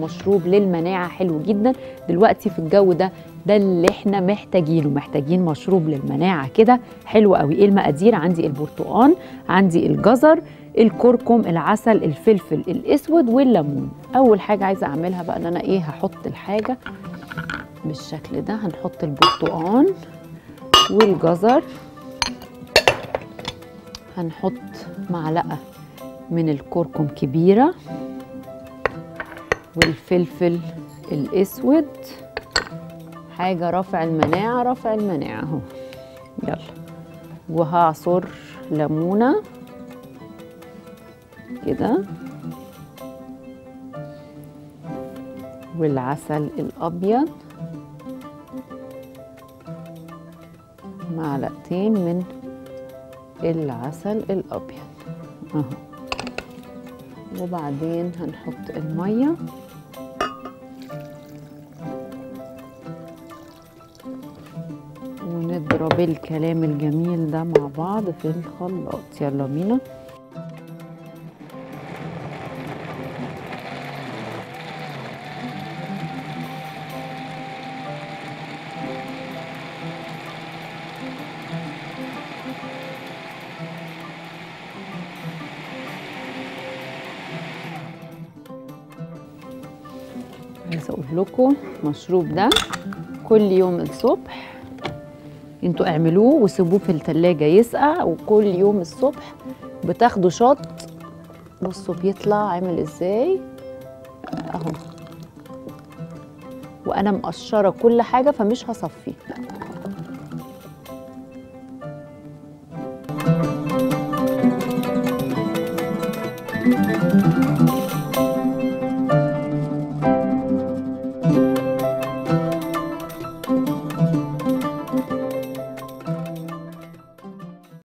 مشروب للمناعه حلو جدا دلوقتي في الجو ده ده اللي احنا محتاجينه محتاجين مشروب للمناعه كده حلو قوي ايه المقادير عندي البرتقال عندي الجزر الكركم العسل الفلفل الاسود والليمون اول حاجه عايزه اعملها بقى ان انا ايه هحط الحاجه بالشكل ده هنحط البرتقال والجزر هنحط معلقه من الكركم كبيره والفلفل الاسود حاجه رفع المناعه رفع المناعه اهو يلا وهعصر ليمونه كده والعسل الابيض معلقتين من العسل الابيض اهو وبعدين هنحط الميه ونضرب الكلام الجميل ده مع بعض في الخلاط يلا بينا عايزه اقول لكم المشروب ده كل يوم الصبح انتوا اعملوه وسيبوه في التلاجة يسقع وكل يوم الصبح بتاخدوا شط بصوا بيطلع عامل ازاي اهو وانا مقشره كل حاجه فمش هصفيه